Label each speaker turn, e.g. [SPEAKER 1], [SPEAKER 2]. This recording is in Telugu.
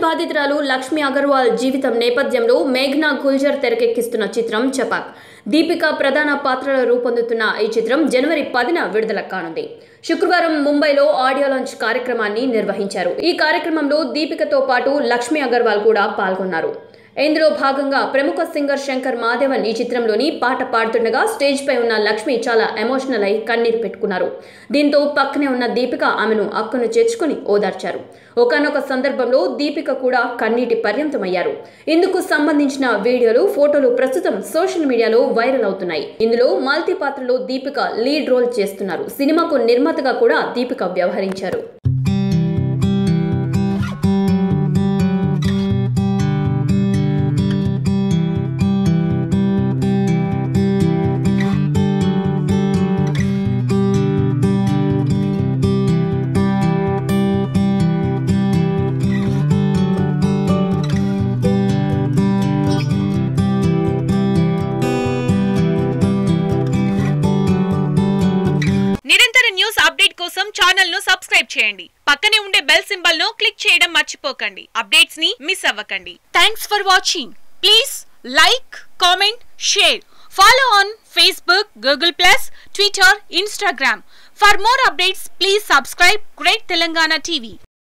[SPEAKER 1] బాధితురాలు లక్ష్మి అగర్వాల్ జీవితం నేపథ్యంలో మేఘ్నా గుల్జర్ తెరకెక్కిస్తున్న చిత్రం చపాక్ దీపిక ప్రధాన పాత్రలో రూపొందుతున్న ఈ చిత్రం జనవరి పదిన విడుదల కానుంది శుక్రవారం ముంబైలో ఆడియో లాంచ్ కార్యక్రమాన్ని నిర్వహించారు ఈ కార్యక్రమంలో దీపికతో పాటు లక్ష్మి అగర్వాల్ కూడా పాల్గొన్నారు ఇందులో భాగంగా ప్రముఖ సింగర్ శంకర్ మాధవన్ ఈ చిత్రంలోని పాట పాడుతుండగా స్టేజ్ పై ఉన్న లక్ష్మి చాలా ఎమోషనల్ అయి కన్నీరు పెట్టుకున్నారు దీంతో పక్కనే ఉన్న దీపిక ఆమెను అక్కును చేర్చుకుని ఓదార్చారు ఒకనొక సందర్భంలో దీపిక కూడా కన్నీటి పర్యంతమయ్యారు ఇందుకు సంబంధించిన వీడియోలు ఫోటోలు ప్రస్తుతం సోషల్ మీడియాలో వైరల్ అవుతున్నాయి ఇందులో మాల్తీ పాత్రలో దీపిక లీడ్ రోల్ చేస్తున్నారు సినిమాకు నిర్మాతగా కూడా దీపిక వ్యవహరించారు
[SPEAKER 2] నిరంతర న్యూస్ అప్డేట్ కోసం ఛానల్ ను సబ్స్క్రైబ్ చేయండి పక్కనే ఉండే బెల్ సింబల్ ను క్లిక్ చేయడం మర్చిపోకండి అప్డేట్స్ ని మిస్ అవ్వకండి thanks for watching please like comment share follow on Facebook Google plus Twitter Instagram for more updates please subscribe great Telangana TV